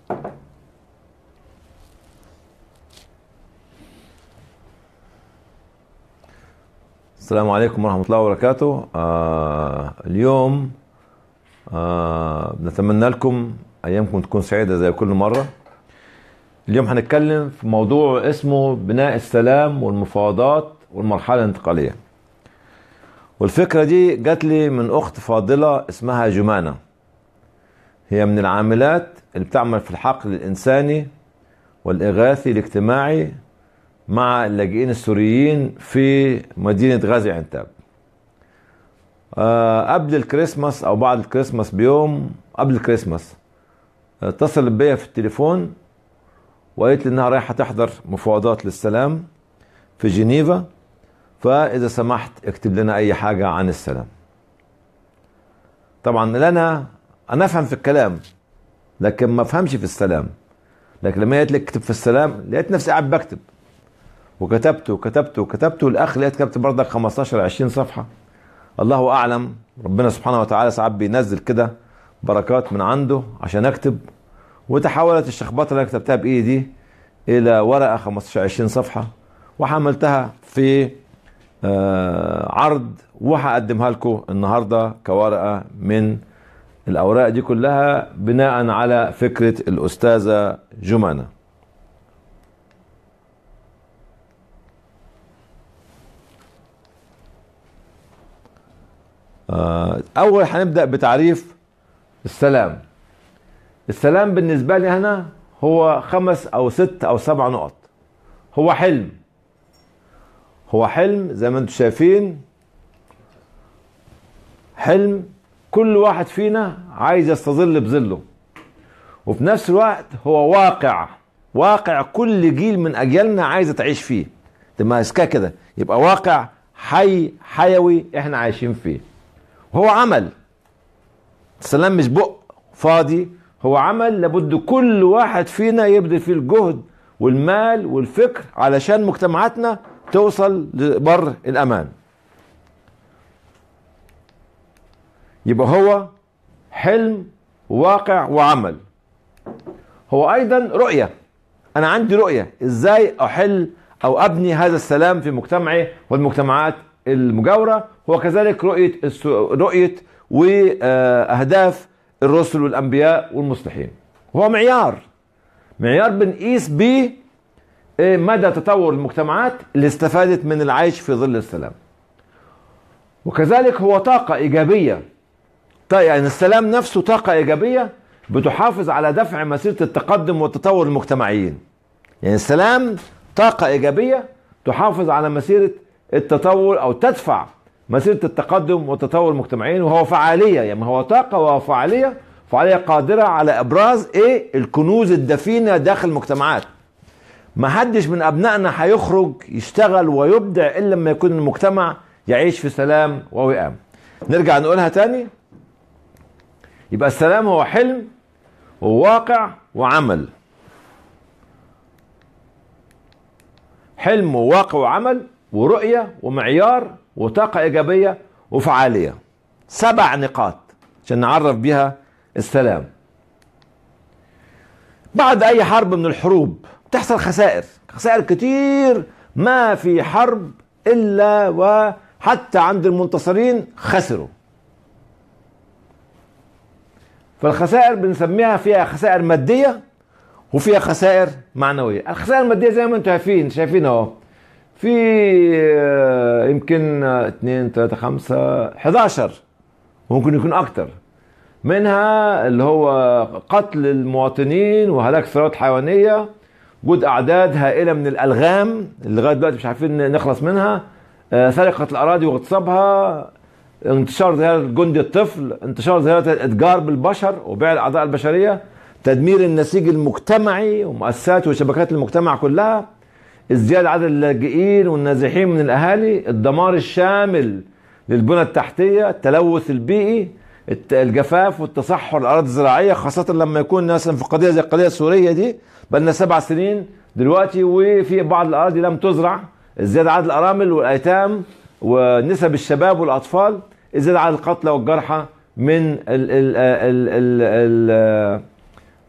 السلام عليكم ورحمة الله وبركاته آه اليوم آه نتمنى لكم أيامكم تكون سعيدة زي كل مرة اليوم هنتكلم في موضوع اسمه بناء السلام والمفاوضات والمرحلة الانتقالية والفكرة دي جات لي من أخت فاضلة اسمها جمانة هي من العاملات اللي بتعمل في الحقل الإنساني والإغاثي الاجتماعي مع اللاجئين السوريين في مدينة غازي عنتاب آه قبل الكريسماس أو بعد الكريسماس بيوم قبل الكريسماس اتصلت بيا في التليفون وقالت لي انها رايحه تحضر مفاوضات للسلام في جنيفا فاذا سمحت اكتب لنا اي حاجه عن السلام طبعا لنا انا افهم في الكلام لكن ما افهمش في السلام لكن لما قالت لي اكتب في السلام لقيت نفسي قاعد بكتب وكتبت وكتبت وكتبت والاخر لقيت كتبت برضك 15 20 صفحه الله اعلم ربنا سبحانه وتعالى ساعات بينزل كده بركات من عنده عشان اكتب وتحولت الشخبطه اللي انا كتبتها بايدي الى ورقه 15 20 صفحه وحملتها في عرض وهقدمها لكم النهارده كورقه من الاوراق دي كلها بناء على فكره الاستاذه جمانه اول هنبدا بتعريف السلام السلام بالنسبة لي هنا هو خمس أو ست أو سبع نقط هو حلم هو حلم زي ما انتم شايفين حلم كل واحد فينا عايز يستظل بظله وفي نفس الوقت هو واقع واقع كل جيل من أجيالنا عايزة تعيش فيه تماسكاه كده يبقى واقع حي حيوي احنا عايشين فيه وهو عمل السلام مش بق فاضي هو عمل لابد كل واحد فينا يبذل فيه الجهد والمال والفكر علشان مجتمعاتنا توصل لبر الامان يبقى هو حلم وواقع وعمل هو ايضا رؤيه انا عندي رؤيه ازاي احل او ابني هذا السلام في مجتمعي والمجتمعات المجاوره هو كذلك رؤيه رؤيه واهداف الرسل والانبياء والمصلحين هو معيار معيار بنقيس بيه مدى تطور المجتمعات اللي استفادت من العيش في ظل السلام وكذلك هو طاقة إيجابية يعني السلام نفسه طاقة إيجابية بتحافظ على دفع مسيرة التقدم والتطور المجتمعيين يعني السلام طاقة إيجابية تحافظ على مسيرة التطور أو تدفع مسيرة التقدم والتطور المجتمعيين وهو فعالية يعني هو طاقة وهو فعالية فعالية قادرة على إبراز إيه الكنوز الدفينة داخل المجتمعات ما حدش من أبنائنا هيخرج يشتغل ويبدع إلا لما يكون المجتمع يعيش في سلام ووئام نرجع نقولها تاني يبقى السلام هو حلم وواقع وعمل حلم وواقع وعمل ورؤية ومعيار وطاقة إيجابية وفعالية سبع نقاط عشان نعرف بيها السلام بعد أي حرب من الحروب تحصل خسائر خسائر كتير ما في حرب إلا وحتى عند المنتصرين خسروا فالخسائر بنسميها فيها خسائر مادية وفيها خسائر معنوية الخسائر المادية زي ما انتم شايفين شايفين اهو في يمكن 2 3 5 11 ممكن يكون اكتر منها اللي هو قتل المواطنين وهلاك ثروات حيوانيه وجود اعداد هائله من الالغام اللي لغايه دلوقتي مش عارفين نخلص منها سرقه الاراضي واغتصابها انتشار ظاهره جندي الطفل انتشار ظاهره الاتجار بالبشر وبيع الاعضاء البشريه تدمير النسيج المجتمعي ومؤسسات وشبكات المجتمع كلها ازدياد عدد اللاجئين والنازحين من الاهالي الدمار الشامل للبنى التحتيه التلوث البيئي الجفاف والتصحر الاراضي الزراعيه خاصه لما يكون مثلا في قضيه زي القضيه السوريه دي بقى لنا سبع سنين دلوقتي وفي بعض الاراضي لم تزرع ازدياد عدد الارامل والايتام ونسب الشباب والاطفال ازدياد عدد القتلى والجرحى من ال ال ال ال ال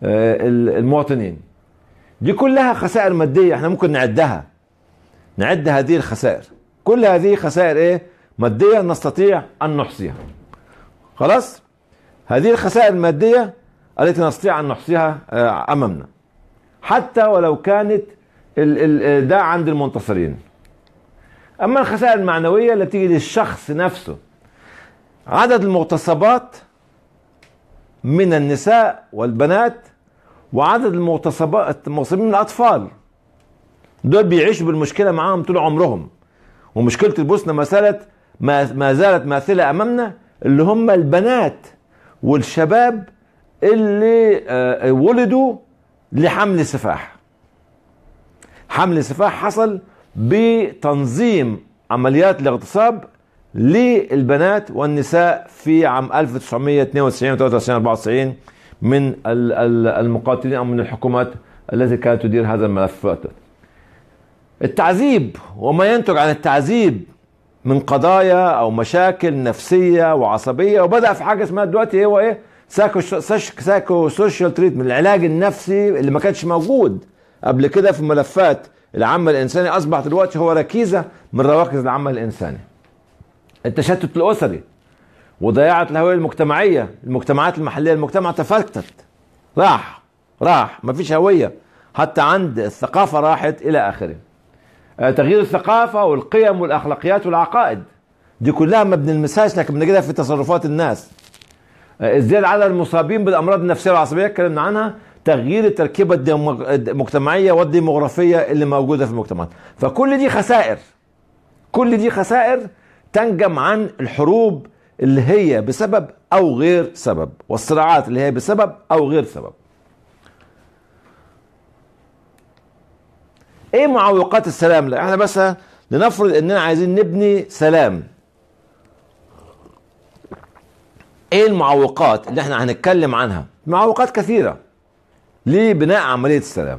آه، المواطنين دي كلها خسائر ماديه احنا ممكن نعدها نعد هذه الخسائر كل هذه خسائر ايه ماديه نستطيع ان نحصيها خلاص هذه الخسائر الماديه التي نستطيع ان نحصيها آه، امامنا حتى ولو كانت ده عند المنتصرين اما الخسائر المعنويه اللي بتيجي للشخص نفسه عدد المغتصبات من النساء والبنات وعدد المغتصبات المغتصبين من الاطفال دول بيعيشوا بالمشكله معاهم طول عمرهم ومشكله البوسنه ما زالت ما زالت ماثله امامنا اللي هم البنات والشباب اللي آه، ولدوا لحمل سفاح حمل سفاح حصل بتنظيم عمليات الاغتصاب للبنات والنساء في عام 1992 و 93 94 من المقاتلين او من الحكومات التي كانت تدير هذا الملف التعذيب وما ينتج عن التعذيب من قضايا او مشاكل نفسيه وعصبيه وبدا في حاجه اسمها دلوقتي هو ايه سايكو سايكو سوشيال تريتمنت العلاج النفسي اللي ما كانش موجود قبل كده في ملفات العمل الانساني اصبح دلوقتي هو ركيزه من رواكز العمل الانساني التشتت الاسري وضياعة الهوية المجتمعية المجتمعات المحلية المجتمع تفتت راح راح ما فيش هوية حتى عند الثقافة راحت إلى آخره آه، تغيير الثقافة والقيم والأخلاقيات والعقائد دي كلها ما بنلمسهاش لكن بنجدها في تصرفات الناس آه، ازدياد عدد المصابين بالأمراض النفسية والعصبية اتكلمنا عنها تغيير التركيبة المجتمعية والديموغرافية اللي موجودة في المجتمعات فكل دي خسائر كل دي خسائر تنجم عن الحروب اللي هي بسبب او غير سبب والصراعات اللي هي بسبب او غير سبب ايه معوقات السلام لا احنا بس لنفرض اننا عايزين نبني سلام ايه المعوقات اللي احنا هنتكلم عنها معوقات كثيره لبناء عمليه السلام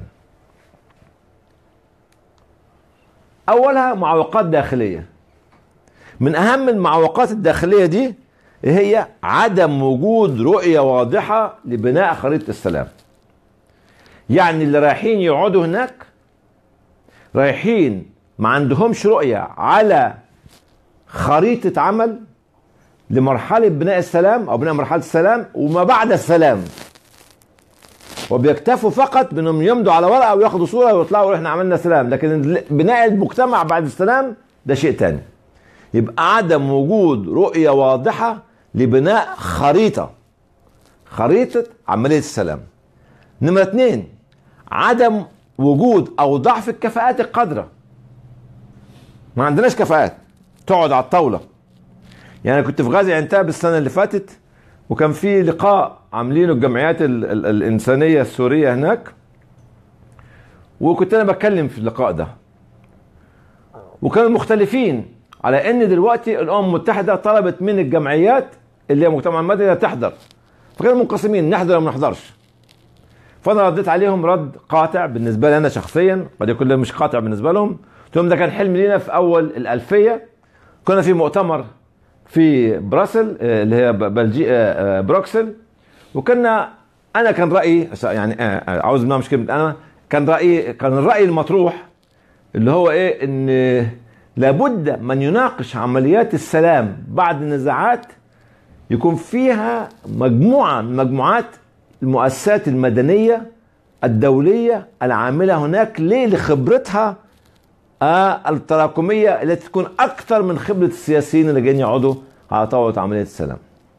اولها معوقات داخليه من اهم المعوقات الداخليه دي هي عدم وجود رؤيه واضحه لبناء خريطه السلام يعني اللي رايحين يقعدوا هناك رايحين ما عندهمش رؤيه على خريطه عمل لمرحله بناء السلام او بناء مرحله السلام وما بعد السلام وبيكتفوا فقط بانهم يمضوا على ورقه وياخدوا صوره ويطلعوا احنا عملنا سلام لكن بناء المجتمع بعد السلام ده شيء تاني يبقى عدم وجود رؤية واضحة لبناء خريطة خريطة عملية السلام نمرة اثنين عدم وجود او ضعف الكفاءات القادرة ما عندناش كفاءات تقعد على الطاولة يعني كنت في غازي عنتاب السنة اللي فاتت وكان في لقاء عاملينه الجمعيات ال ال الإنسانية السورية هناك وكنت أنا بتكلم في اللقاء ده وكانوا مختلفين على ان دلوقتي الامم المتحده طلبت من الجمعيات اللي هي مجتمع المدني تحضر فكانوا منقسمين نحضر ولا ما نحضرش فانا رديت عليهم رد قاطع بالنسبه لي انا شخصيا قد يكون مش قاطع بالنسبه لهم قلت لهم ده كان حلم لينا في اول الالفيه كنا في مؤتمر في براسل آه، اللي هي بلجي آه، آه، بروكسل وكنا انا كان رايي يعني عاوز منها مش كلمه انا كان رايي كان الراي المطروح اللي هو ايه ان لابد من يناقش عمليات السلام بعد النزاعات يكون فيها مجموعة من مجموعات المؤسسات المدنية الدولية العاملة هناك ليه لخبرتها آه التراكمية التي تكون أكثر من خبرة السياسيين اللي جايين يقعدوا على طاولة عملية السلام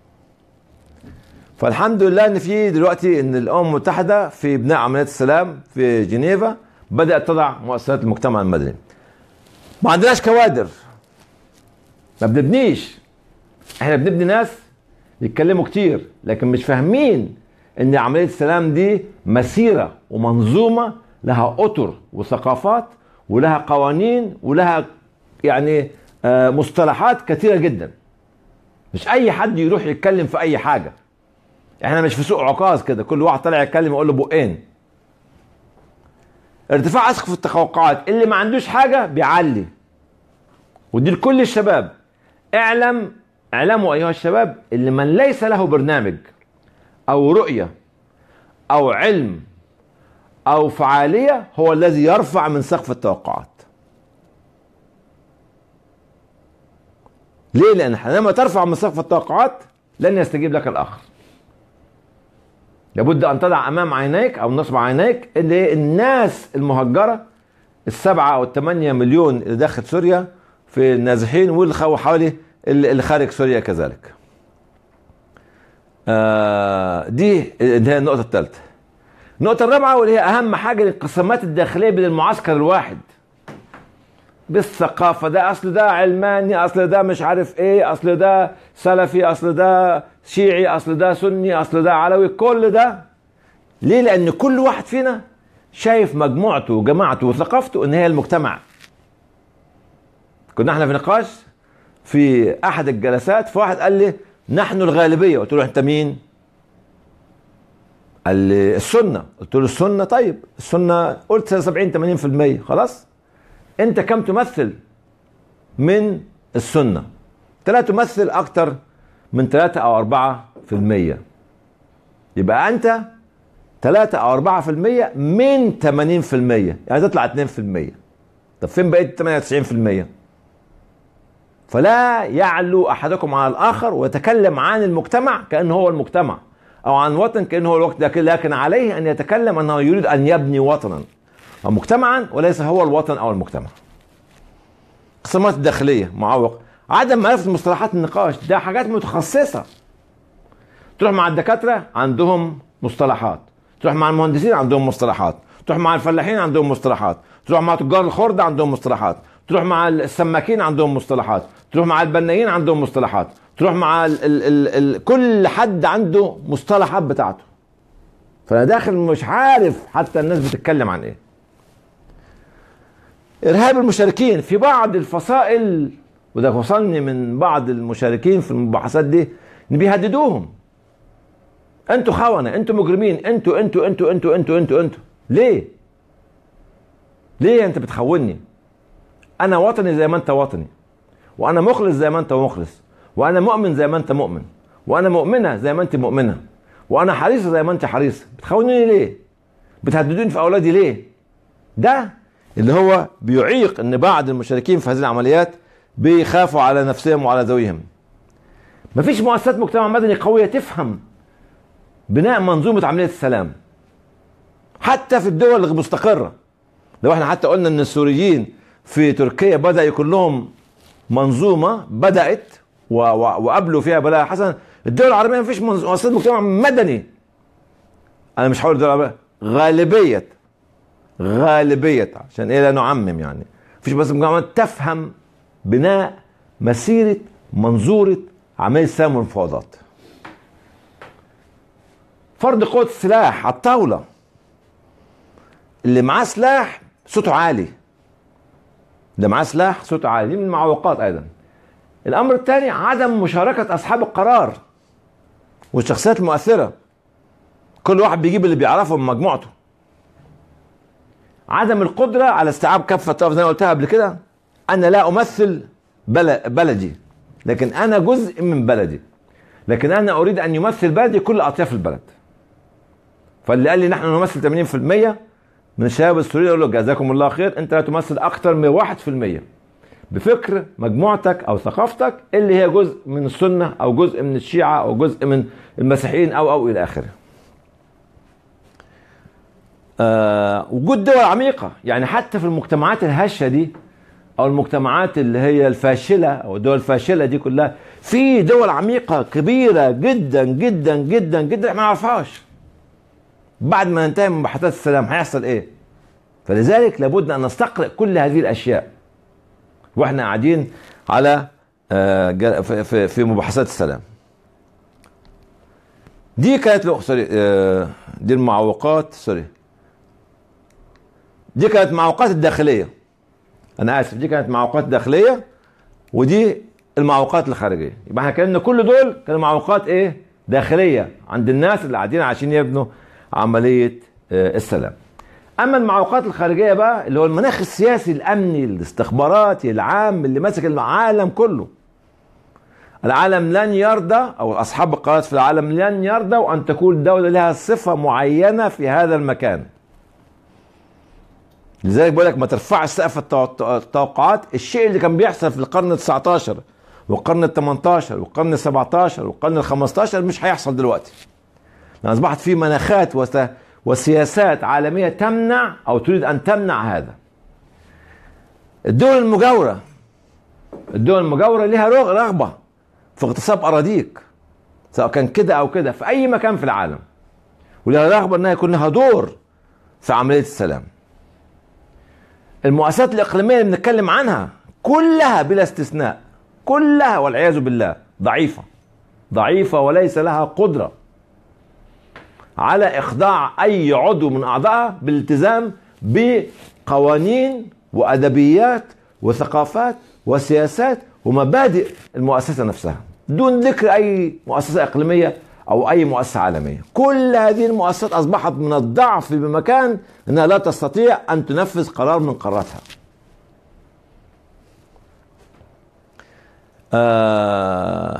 فالحمد لله ان في دلوقتي ان الامم المتحده في بناء عمليات السلام في جنيفا بدات تضع مؤسسات المجتمع المدني ما عندناش كوادر ما بنبنيش احنا بنبني ناس يتكلموا كتير لكن مش فاهمين ان عمليه السلام دي مسيره ومنظومه لها اطر وثقافات ولها قوانين ولها يعني آه، مصطلحات كثيره جدا مش اي حد يروح يتكلم في اي حاجه احنا مش في سوق عكاظ كده كل واحد طالع يتكلم يقول له بقين ارتفاع اسقف التوقعات اللي ما عندوش حاجه بيعلي ودي لكل الشباب اعلم اعلموا ايها الشباب اللي من ليس له برنامج او رؤيه او علم او فعاليه هو الذي يرفع من سقف التوقعات ليه لان لما ترفع من سقف التوقعات لن يستجيب لك الاخر لابد ان تضع امام عينيك او نصب عينيك اللي الناس المهجره السبعة او الثمانية مليون اللي داخل سوريا في النازحين واللي حوالي اللي خارج سوريا كذلك آه دي اللي هي النقطة الثالثة النقطة الرابعة واللي هي أهم حاجة الانقسامات الداخلية بين المعسكر الواحد بالثقافة ده أصل ده علماني أصل ده مش عارف إيه أصل ده سلفي أصل ده شيعي أصل ده سني أصل ده علوي كل ده ليه؟ لأن كل واحد فينا شايف مجموعته وجماعته وثقافته إن هي المجتمع كنا احنا في نقاش في أحد الجلسات فواحد قال لي نحن الغالبية قلت له أنت مين؟ قال لي السنة قلت له السنة طيب السنة قلت 70 80% خلاص انت كم تمثل من السنة لا تمثل اكتر من 3 او 4 في المية يبقى انت 3 او 4 في المية من 80 في المية يعني تطلع 2 في المية طب فين بقيت 98 في المية فلا يعلو احدكم على الاخر ويتكلم عن المجتمع كانه هو المجتمع او عن وطن كانه هو الوقت لكن عليه ان يتكلم انه يريد ان يبني وطنا او مجتمعا وليس هو الوطن او المجتمع الصمات الداخليه معوق عدم معرفه مصطلحات النقاش ده حاجات متخصصه تروح مع الدكاتره عندهم مصطلحات تروح مع المهندسين عندهم مصطلحات تروح مع الفلاحين عندهم مصطلحات تروح مع تجار الخردة عندهم مصطلحات تروح مع السماكين عندهم مصطلحات تروح مع البنايين عندهم مصطلحات تروح مع ال ال ال ال كل حد عنده مصطلحات بتاعته فانا داخل مش عارف حتى الناس بتتكلم عن ايه ارهاب المشاركين في بعض الفصائل وده وصلني من بعض المشاركين في المباحثات دي ان بيهددوهم انتوا خونه انتوا مجرمين انتوا انتوا انتوا انتوا انتوا انتوا انتوا ليه؟ ليه انت بتخوني؟ انا وطني زي ما انت وطني وانا مخلص زي ما انت مخلص وانا مؤمن زي ما انت مؤمن وانا مؤمنه زي ما انت مؤمنه وانا حريصه زي ما انت حريصه بتخونوني ليه؟ بتهددوني في اولادي ليه؟ ده اللي هو بيعيق ان بعض المشاركين في هذه العمليات بيخافوا على نفسهم وعلى ذويهم مفيش مؤسسات مجتمع مدني قوية تفهم بناء منظومة عملية السلام حتى في الدول المستقرة لو احنا حتى قلنا ان السوريين في تركيا بدأ يكون لهم منظومة بدأت وقبلوا فيها بلاء حسن الدول العربية مفيش مؤسسات مجتمع مدني انا مش هقول الدول العربية غالبية غالبية عشان ايه لا نعمم يعني مفيش بس مجموعات تفهم بناء مسيرة منظورة عملية السلام والمفاوضات فرض قوة السلاح على الطاولة اللي معاه سلاح صوته عالي اللي معاه سلاح صوته عالي دي من المعوقات ايضا الامر الثاني عدم مشاركة اصحاب القرار والشخصيات المؤثرة كل واحد بيجيب اللي بيعرفه من مجموعته عدم القدرة على استيعاب كافة الطرف زي ما قلتها قبل كده أنا لا أمثل بلدي لكن أنا جزء من بلدي لكن أنا أريد أن يمثل بلدي كل أطياف البلد فاللي قال لي نحن نمثل 80% من الشباب السوريين يقول له جزاكم الله خير أنت لا تمثل أكثر من 1% بفكر مجموعتك أو ثقافتك اللي هي جزء من السنة أو جزء من الشيعة أو جزء من المسيحيين أو أو إلى آخره آه وجود دول عميقة يعني حتى في المجتمعات الهشة دي أو المجتمعات اللي هي الفاشلة أو الدول الفاشلة دي كلها في دول عميقة كبيرة جدا جدا جدا جدا ما نعرفهاش بعد ما ننتهي من مباحثات السلام هيحصل إيه؟ فلذلك لابد أن نستقرأ كل هذه الأشياء وإحنا قاعدين على آه في, في مباحثات السلام دي كانت سوري آه دي المعوقات سوري دي كانت معوقات الداخليه انا اسف دي كانت معوقات داخليه ودي المعوقات الخارجيه يبقى احنا كان كل دول كانوا معوقات ايه داخليه عند الناس اللي قاعدين عشان يبنوا عمليه السلام اما المعوقات الخارجيه بقى اللي هو المناخ السياسي الامني الاستخباراتي العام اللي ماسك العالم كله العالم لن يرضى او اصحاب القرارات في العالم لن يرضوا ان تكون دوله لها صفه معينه في هذا المكان لذلك بقول لك ما ترفعش سقف التوقعات الشيء اللي كان بيحصل في القرن ال 19 والقرن ال 18 والقرن ال 17 والقرن ال 15 مش هيحصل دلوقتي لان اصبحت في مناخات وسياسات عالميه تمنع او تريد ان تمنع هذا الدول المجاوره الدول المجاوره لها رغبه في اغتصاب اراضيك سواء كان كده او كده في اي مكان في العالم ولها رغبه انها يكون لها دور في عمليه السلام المؤسسات الاقليميه اللي بنتكلم عنها كلها بلا استثناء كلها والعياذ بالله ضعيفه ضعيفه وليس لها قدره على اخضاع اي عضو من اعضائها بالالتزام بقوانين وادبيات وثقافات وسياسات ومبادئ المؤسسه نفسها دون ذكر اي مؤسسه اقليميه او اي مؤسسه عالميه كل هذه المؤسسات اصبحت من الضعف بمكان انها لا تستطيع ان تنفذ قرار من قراراتها آه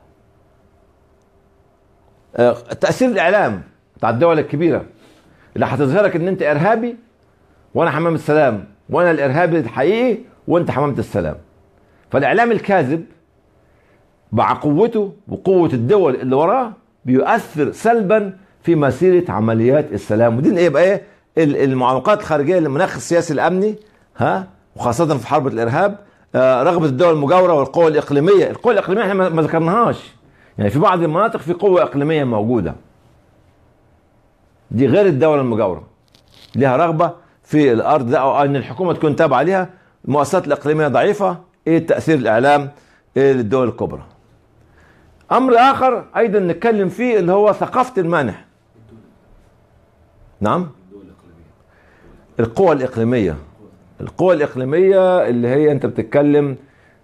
آه تاثير الاعلام بتاع الدول الكبيره اللي هتظهرك ان انت ارهابي وانا حمام السلام وانا الارهابي الحقيقي وانت حمامه السلام فالاعلام الكاذب مع قوته وقوه الدول اللي وراه بيؤثر سلبا في مسيره عمليات السلام ودي ايه بقى ايه المعوقات الخارجيه للمناخ السياسي الامني ها وخاصه في حرب الارهاب آه رغبه الدول المجاوره والقوى الاقليميه القوى الاقليميه احنا ما ذكرناهاش يعني في بعض المناطق في قوه اقليميه موجوده دي غير الدوله المجاوره لها رغبه في الارض ده او ان الحكومه تكون تابعه ليها المؤسسات الاقليميه ضعيفه ايه تاثير الاعلام ايه للدول الكبرى امر اخر ايضا نتكلم فيه اللي هو ثقافه المانح نعم القوى الاقليميه القوى الاقليميه اللي هي انت بتتكلم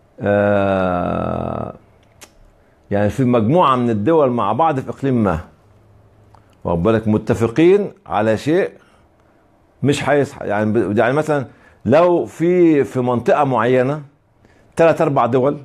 آه يعني في مجموعه من الدول مع بعض في اقليم ما واخد بالك متفقين على شيء مش هيصحى يعني يعني مثلا لو في في منطقه معينه ثلاث اربع دول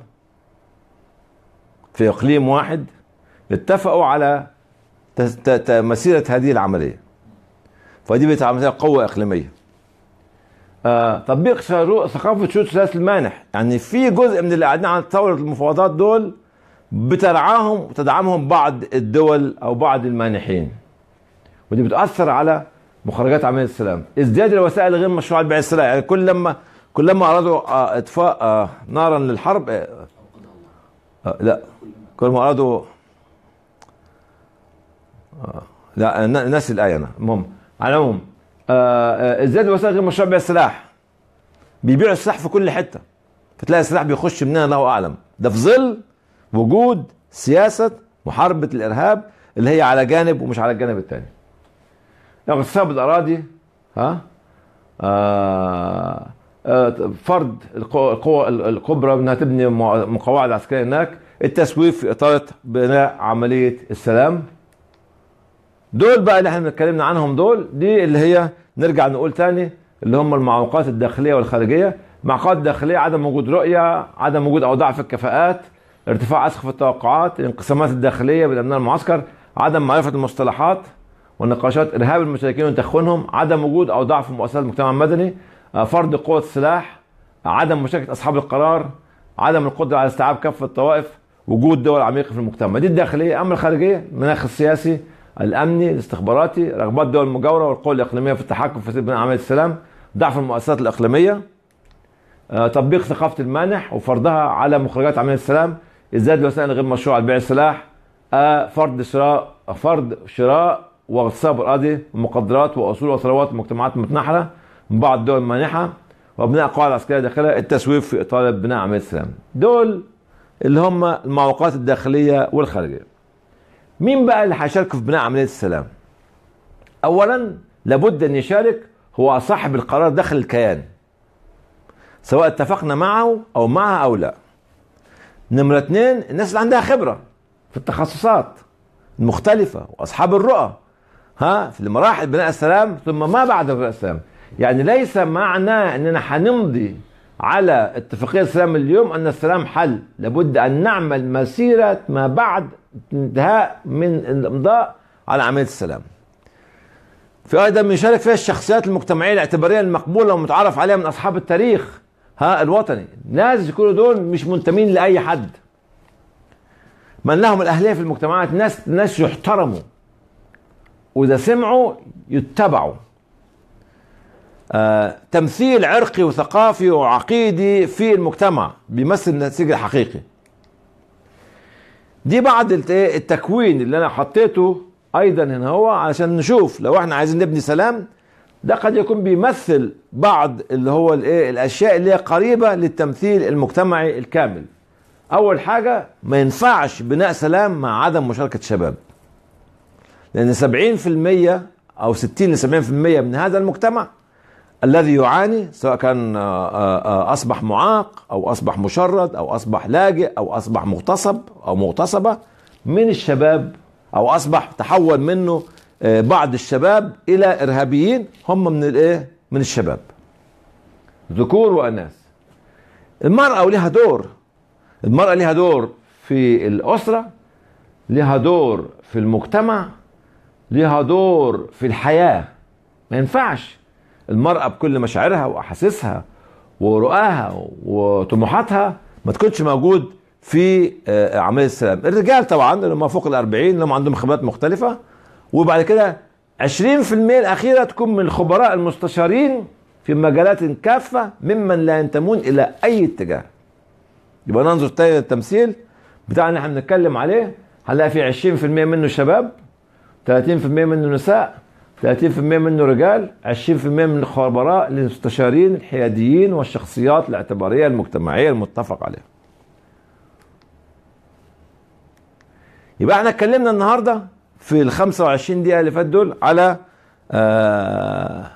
في اقليم واحد اتفقوا على مسيره هذه العمليه فدي بتعمل قوه اقليميه آه تطبيق ثقافه شروط ثلاث المانح يعني في جزء من اللي قاعدين على ثوره المفاوضات دول بترعاهم وتدعمهم بعض الدول او بعض المانحين ودي بتاثر على مخرجات عمليه السلام ازدياد الوسائل غير مشروعه لبيع السلاح يعني كل لما كل لما ارادوا آه اطفاء آه نارا للحرب آه آه لا كل ما ارادوا آه لا ناسي الايه انا المهم على العموم آه ازدياد الوسائل غير مشروعه لبيع السلاح بيبيعوا السلاح في كل حته فتلاقي السلاح بيخش منين الله اعلم ده في ظل وجود سياسه محاربه الارهاب اللي هي على جانب ومش على الجانب الثاني اغتصاب الاراضي ها آه آه فرض القوى الكبرى انها تبني مقاعد عسكريه هناك التسويف في اطار بناء عمليه السلام دول بقى اللي احنا اتكلمنا عنهم دول دي اللي هي نرجع نقول تاني اللي هم المعوقات الداخليه والخارجيه معوقات داخليه عدم وجود رؤيه عدم وجود او ضعف الكفاءات ارتفاع اسقف التوقعات الانقسامات الداخليه بالامناء المعسكر عدم معرفه المصطلحات والنقاشات ارهاب المشاركين وتخوينهم عدم وجود او ضعف مؤسسات المجتمع المدني فرض قوه السلاح عدم مشاركه اصحاب القرار عدم القدره على استيعاب كافه الطوائف وجود دول عميقه في المجتمع دي الداخليه اما الخارجيه المناخ السياسي الامني الاستخباراتي رغبات دول المجاوره والقوى الاقليميه في التحكم في بناء عمليه السلام ضعف المؤسسات الاقليميه تطبيق ثقافه المانح وفرضها على مخرجات عمليه السلام ازداد الوسائل غير مشروعه لبيع السلاح فرض شراء فرض شراء واغتصاب اراضي ومقدرات واصول وثروات المجتمعات المتنحله من بعض الدول المانحه وبناء قواعد عسكريه داخلها التسويف في اطار بناء عمليه السلام دول اللي هم المعوقات الداخليه والخارجيه مين بقى اللي هيشاركوا في بناء عمليه السلام اولا لابد ان يشارك هو صاحب القرار داخل الكيان سواء اتفقنا معه او معها او لا نمرة اثنين الناس اللي عندها خبرة في التخصصات المختلفة واصحاب الرؤى ها في مراحل بناء السلام ثم ما بعد بناء السلام يعني ليس معنى اننا هنمضي على اتفاقية السلام اليوم أن السلام حل لابد أن نعمل مسيرة ما بعد انتهاء من الإمضاء على عملية السلام في أيضا بنشارك فيها الشخصيات المجتمعية الاعتبارية المقبولة والمتعارف عليها من أصحاب التاريخ ها الوطني ناس يكونوا دول مش منتمين لأي حد من لهم الأهلية في المجتمعات ناس ناس يحترموا وإذا سمعوا يتبعوا آه تمثيل عرقي وثقافي وعقيدي في المجتمع بيمثل النسيج الحقيقي دي بعض التكوين اللي انا حطيته ايضا هنا هو علشان نشوف لو احنا عايزين نبني سلام ده قد يكون بيمثل بعض اللي هو الايه الاشياء اللي هي قريبه للتمثيل المجتمعي الكامل اول حاجه ما ينفعش بناء سلام مع عدم مشاركه الشباب لان 70% او 60 ل 70% من هذا المجتمع الذي يعاني سواء كان اصبح معاق او اصبح مشرد او اصبح لاجئ او اصبح مغتصب او مغتصبه من الشباب او اصبح تحول منه بعض الشباب الى ارهابيين هم من الايه من الشباب ذكور واناث المراه لها دور المراه لها دور في الاسره لها دور في المجتمع لها دور في الحياه ما ينفعش المرأة بكل مشاعرها وأحاسيسها ورؤاها وطموحاتها ما تكونش موجود في عملية السلام الرجال طبعا اللي هم فوق الأربعين اللي هم عندهم خبرات مختلفة وبعد كده 20% الأخيرة تكون من الخبراء المستشارين في مجالات كافة ممن لا ينتمون إلى أي اتجاه يبقى ننظر تاني للتمثيل بتاعنا اللي احنا بنتكلم عليه هنلاقي فيه 20% منه شباب 30% منه نساء 30% منه رجال 20% من الخبراء المستشارين الحياديين والشخصيات الاعتبارية المجتمعية المتفق عليها يبقى احنا اتكلمنا النهاردة في ال 25 دقيقة اللي فات دول على آه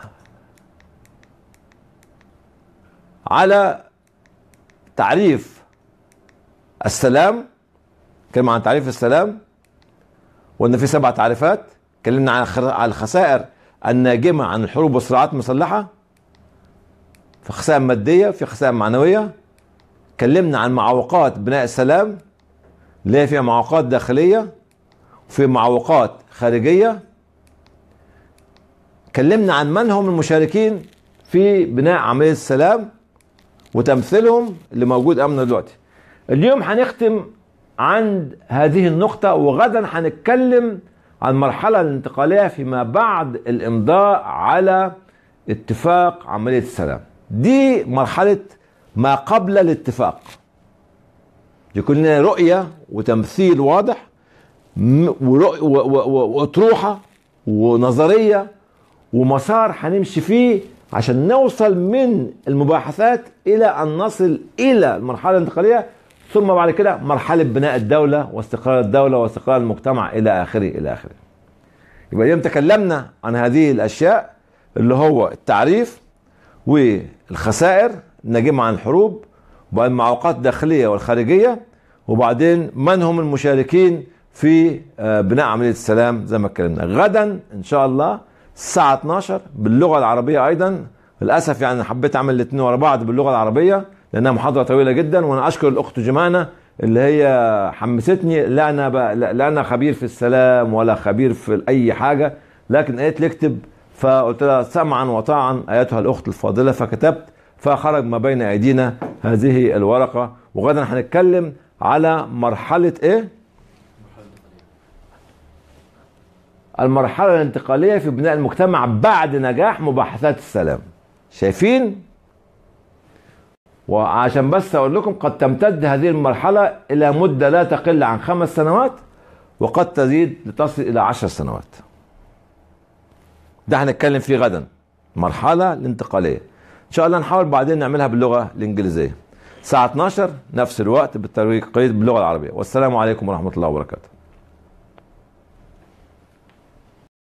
على تعريف السلام اتكلم عن تعريف السلام وان في سبع تعريفات اتكلمنا عن عن الخسائر الناجمه عن الحروب والصراعات المسلحه في خسائر ماديه في خسائر معنويه اتكلمنا عن معوقات بناء السلام اللي هي فيها معوقات داخليه وفي معوقات خارجيه اتكلمنا عن من هم المشاركين في بناء عمليه السلام وتمثيلهم اللي موجود امامنا دلوقتي اليوم هنختم عند هذه النقطة وغدا هنتكلم عن المرحلة الانتقالية فيما بعد الإمضاء على اتفاق عملية السلام دي مرحلة ما قبل الاتفاق يكون لنا رؤية وتمثيل واضح وأطروحة ونظرية ومسار هنمشي فيه عشان نوصل من المباحثات إلى أن نصل إلى المرحلة الانتقالية ثم بعد كده مرحلة بناء الدولة واستقرار الدولة واستقرار المجتمع إلى آخره إلى آخره يبقى اليوم تكلمنا عن هذه الأشياء اللي هو التعريف والخسائر الناجمة عن الحروب وبعدين المعوقات الداخلية والخارجية وبعدين من هم المشاركين في بناء عملية السلام زي ما اتكلمنا غدا إن شاء الله الساعة 12 باللغة العربية أيضا للأسف يعني حبيت أعمل الاثنين ورا بعض باللغة العربية لانها محاضره طويله جدا وانا اشكر الاخت جمانه اللي هي حمستني لا انا ب... لا انا خبير في السلام ولا خبير في اي حاجه لكن قالت لي اكتب فقلت لها سمعا وطاعا ايتها الاخت الفاضله فكتبت فخرج ما بين ايدينا هذه الورقه وغدا هنتكلم على مرحله ايه؟ المرحله الانتقاليه في بناء المجتمع بعد نجاح مباحثات السلام شايفين وعشان بس اقول لكم قد تمتد هذه المرحله الى مده لا تقل عن خمس سنوات وقد تزيد لتصل الى عشر سنوات ده هنتكلم فيه غدا مرحله الانتقاليه ان شاء الله نحاول بعدين نعملها باللغه الانجليزيه الساعه 12 نفس الوقت بالترويج باللغه العربيه والسلام عليكم ورحمه الله وبركاته